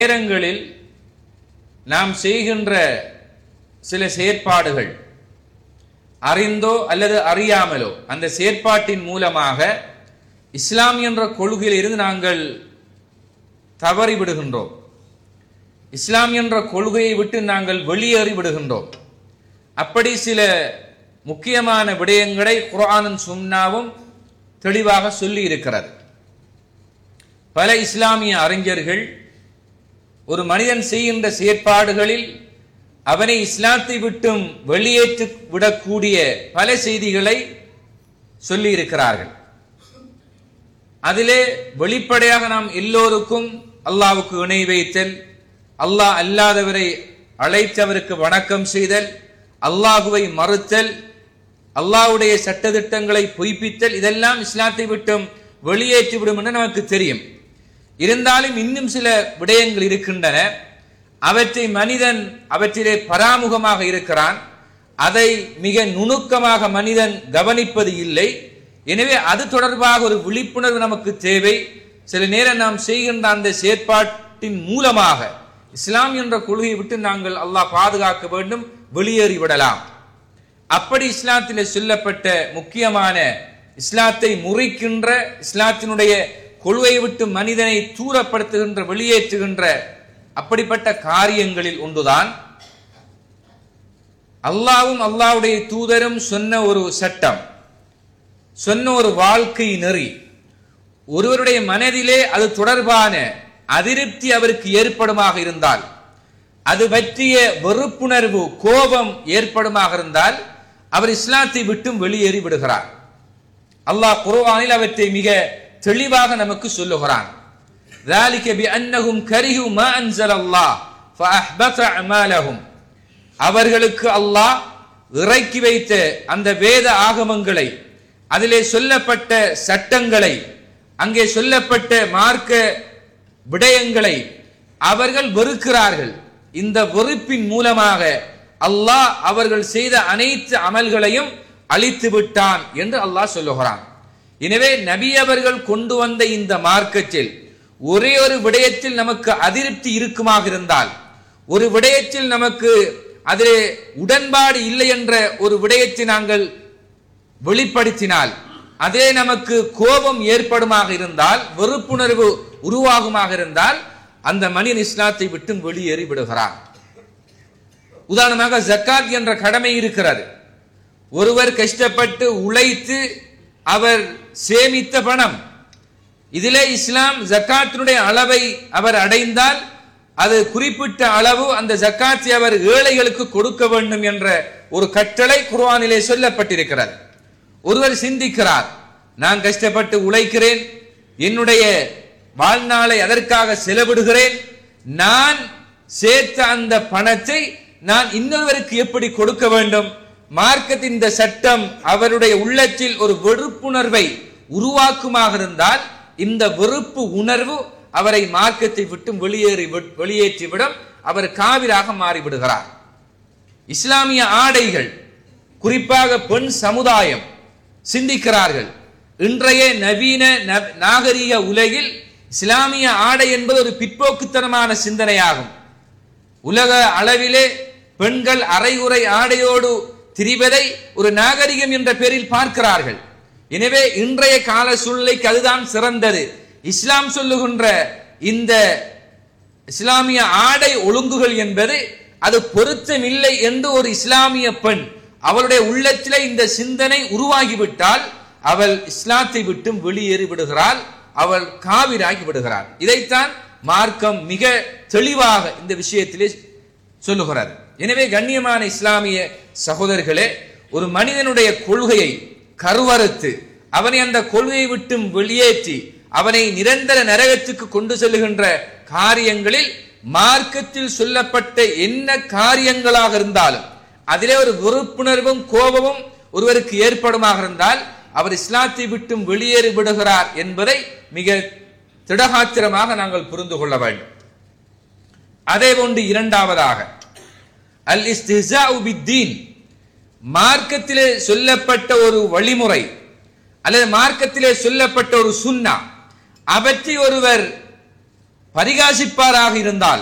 நேரங்களில் நாம் செய்கின்ற சில செயற்பாடுகள் அறிந்தோ அல்லது அறியாமலோ அந்த செயற்பாட்டின் மூலமாக இஸ்லாம் என்ற கொள்கையில் இருந்து நாங்கள் தவறி விடுகின்றோம் இஸ்லாம் என்ற கொள்கையை விட்டு நாங்கள் வெளியேறி விடுகின்றோம் அப்படி சில முக்கியமான விடயங்களை குர்ஆனும் சுன்னாவும் தெளிவாக சொல்லி இருக்கிறது பல இஸ்லாமிய அறிஞர்கள் ஒரு மனிதன் செய்கின்ற செயற்பாடுகளில் அவனை இஸ்லாத்தை விட்டும் வெளியேற்றி விடக்கூடிய பல செய்திகளை சொல்லி இருக்கிறார்கள் அதிலே வெளிப்படையாக நாம் எல்லோருக்கும் அல்லாவுக்கு இணை வைத்தல் அல்லாஹ் அல்லாதவரை அழைத்தவருக்கு வணக்கம் செய்தல் அல்லாஹுவை மறுத்தல் அல்லாஹ்வுடைய சட்டதிட்டங்களை பொய்ப்பித்தல் இதெல்லாம் இஸ்லாத்தை விட்டும் வெளியேற்றிவிடும் என்று நமக்கு தெரியும் இருந்தாலும் இன்னும் சில விடயங்கள் இருக்கின்றன அவற்றை மனிதன் அவற்றிலே பராமுகமாக இருக்கிறான் அதை மிக நுணுக்கமாக மனிதன் கவனிப்பது இல்லை எனவே அது தொடர்பாக ஒரு விழிப்புணர்வு நமக்கு தேவை சில நேரம் நாம் செய்கின்ற அந்த செயற்பாட்டின் மூலமாக இஸ்லாம் என்ற கொள்கையை விட்டு நாங்கள் அல்லாஹ் பாதுகாக்க வேண்டும் வெளியேறி விடலாம் அப்படி இஸ்லாத்திலே சொல்லப்பட்ட முக்கியமான இஸ்லாத்தை முறிக்கின்ற இஸ்லாத்தினுடைய கொள்கையை விட்டு மனிதனை தூரப்படுத்துகின்ற வெளியேற்றுகின்ற அப்படிப்பட்ட காரியங்களில் ஒன்றுதான் அல்லாவும் அல்லாவுடைய தூதரும் சொன்ன ஒரு சட்டம் சொன்ன ஒரு வாழ்க்கை நெறி ஒருவருடைய மனதிலே அது தொடர்பான அதிருப்தி அவருக்கு ஏற்படுமாக இருந்தால் அது பற்றிய வெறுப்புணர்வு கோபம் ஏற்படுமாக இருந்தால் அவர் இஸ்லாத்தை விட்டும் வெளியேறி விடுகிறார் அல்லாஹ் குர்ஆனில் அவற்றை மிக தெளிவாக நமக்கு சொல்லுகிறான் ذلك بأنهم كرهوا ما أنزل الله فأحبط أعمالهم அவர்களுக்கு அல்லாஹ் இறக்கி வைத்த அந்த வேத ஆகமங்களை அதிலே சொல்லப்பட்ட சட்டங்களை அங்கே சொல்லப்பட்ட மார்க்க விடயங்களை அவர்கள் வெறுக்கிறார்கள் இந்த வெறுப்பின் மூலமாக அல்லாஹ் அவர்கள் செய்த அனைத்து அமல்களையும் அழித்து விட்டான் என்று அல்லாஹ் சொல்லுகிறான் எனவே நபி அவர்கள் கொண்டு வந்த இந்த மார்க்கத்தில் ஒரே ஒரு விடயத்தில் நமக்கு அதிருப்தி இருக்குமாக இருந்தால் ஒரு விடயத்தில் நமக்கு அதிலே உடன்பாடு இல்லை என்ற ஒரு விடயத்தை நாங்கள் வெளிப்படுத்தினால் அதே நமக்கு கோபம் ஏற்படுமாக இருந்தால் வெறுப்புணர்வு உருவாகுமாக இருந்தால் அந்த மனிதன் இஸ்லாத்தை விட்டு வெளியேறி விடுகிறான் உதாரணமாக ஜக்காத் என்ற கடமை இருக்கிறது ஒருவர் கஷ்டப்பட்டு உழைத்து அவர் சேமித்த பணம் இதிலே இஸ்லாம் ஜக்காத்தினுடைய அளவை அவர் அடைந்தால் அது குறிப்பிட்ட அளவு அந்த ஜக்காத்தை அவர் ஏழைகளுக்கு கொடுக்க வேண்டும் என்ற ஒரு கட்டளை குர்ஆனிலே சொல்லப்பட்டிருக்கிறது ஒருவர் சிந்திக்கிறார் நான் கஷ்டப்பட்டு உழைக்கிறேன் என்னுடைய வாழ்நாளை அதற்காக செலவிடுகிறேன் நான் சேர்த்த அந்த பணத்தை நான் இன்னொருவருக்கு எப்படி கொடுக்க வேண்டும் மார்க்கத்தின் இந்த சட்டம் அவருடைய உள்ளத்தில் ஒரு வெறுப்புணர்வை உருவாக்குமாக இருந்தால் இந்த வெறுப்பு உணர்வு அவரை மார்க்கத்தை விட்டு வெளியேறி வெளியேற்றிவிடும் அவர் காவிராக மாறிவிடுகிறார் இஸ்லாமிய ஆடைகள் குறிப்பாக பெண் சமுதாயம் சிந்திக்கிறார்கள் இன்றைய நவீன நாகரிக உலகில் இஸ்லாமிய ஆடை என்பது ஒரு பிற்போக்குத்தனமான சிந்தனையாகும் உலக அளவிலே பெண்கள் அரைகுறை ஆடையோடு திரிவதை ஒரு நாகரிகம் என்ற பெயரில் பார்க்கிறார்கள் எனவே இன்றைய கால சூழ்நிலைக்கு அதுதான் சிறந்தது இஸ்லாம் சொல்லுகின்ற இந்த இஸ்லாமிய ஆடை ஒழுங்குகள் என்பது அது பொருத்தமில்லை என்று ஒரு இஸ்லாமிய பெண் அவளுடைய உள்ளத்திலே இந்த சிந்தனை உருவாகிவிட்டால் அவள் இஸ்லாத்தை விட்டும் வெளியேறி விடுகிறாள் அவள் காவிராகி விடுகிறாள் இதைத்தான் மார்க்கம் மிக தெளிவாக இந்த விஷயத்திலே சொல்லுகிறது எனவே கண்ணியமான இஸ்லாமிய சகோதரர்களே ஒரு மனிதனுடைய கொள்கையை கருவறுத்து அவனை அந்த கொள்கையை விட்டும் வெளியேற்றி அவனை நிரந்தர நரகத்துக்கு கொண்டு செல்லுகின்ற காரியங்களில் மார்க்கத்தில் சொல்லப்பட்ட என்ன காரியங்களாக இருந்தாலும் அதிலே ஒரு வெறுப்புணர்வும் கோபமும் ஒருவருக்கு ஏற்படுமாக இருந்தால் அவர் இஸ்லாத்தை விட்டும் வெளியேறி விடுகிறார் என்பதை மிக திடகாத்திரமாக நாங்கள் புரிந்து கொள்ள வேண்டும் அதே போன்று இரண்டாவதாக அல் இஸ்திஹா பித்தீன் மார்க்கத்திலே சொல்லப்பட்ட ஒரு வழிமுறை அல்லது மார்க்கத்திலே சொல்லப்பட்ட ஒரு சுன்னா அவற்றை ஒருவர் பரிகாசிப்பாராக இருந்தால்